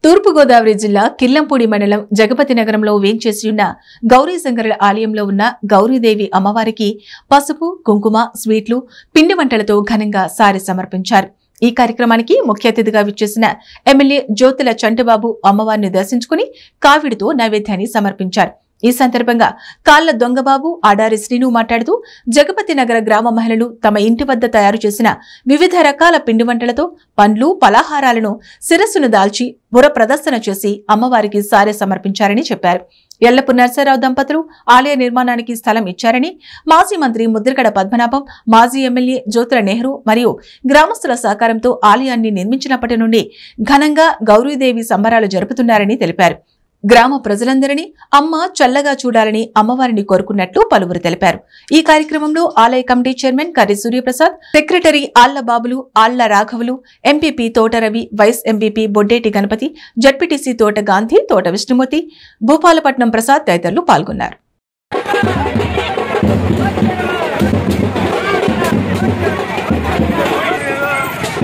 తూర్పుగోదావరి జిల్లా కిల్లంపూడి మండలం జగపతి నగరంలో వేంచేసి ఉన్న గౌరీ శంకరుల ఆలయంలో ఉన్న గౌరీదేవి అమ్మవారికి పసుపు కుంకుమ స్వీట్లు పిండి వంటలతో ఘనంగా సారి సమర్పించారు ఈ కార్యక్రమానికి ముఖ్య అతిథిగా విచ్చేసిన ఎమ్మెల్యే జ్యోతుల చంటిబాబు అమ్మవారిని దర్శించుకుని కావిడితో నైవేద్యాన్ని సమర్పించారు ఈ సందర్భంగా కాళ్ల దొంగబాబు ఆడారి శ్రీను మాట్లాడుతూ జగపతి నగర గ్రామ మహిళలు తమ ఇంటి వద్ద తయారు చేసిన వివిధ రకాల పిండి వంటలతో పండ్లు పలహారాలను శిరస్సును దాల్చి బుర ప్రదర్శన చేసి అమ్మవారికి సారె సమర్పించారని చెప్పారు ఎల్లపు నర్సరావు దంపతులు ఆలయ నిర్మాణానికి స్థలం ఇచ్చారని మాజీ మంత్రి ముద్రగడ పద్మనాభం మాజీ ఎమ్మెల్యే జ్యోతుల నెహ్రూ మరియు గ్రామస్తుల సహకారంతో ఆలయాన్ని నిర్మించినప్పటి నుండి ఘనంగా గౌరీదేవి సంబరాలు జరుపుతున్నారని తెలిపారు గ్రామ ప్రజలందరినీ అమ్మ చల్లగా చూడాలని అమ్మవారిని కోరుకున్నట్లు పలువురు తెలిపారు ఈ కార్యక్రమంలో ఆలయ committee chairman Karri Suryaprasad secretary Alla Babulu Alla రాఘవులు MPP Thota Ravi vice MPP Boddeti Ganapathi ZPTC Thota Gandhi తోట విష్ణుమూర్తి భూపాలపట్నం ప్రసాద్ తదితరులు పాల్గొన్నారు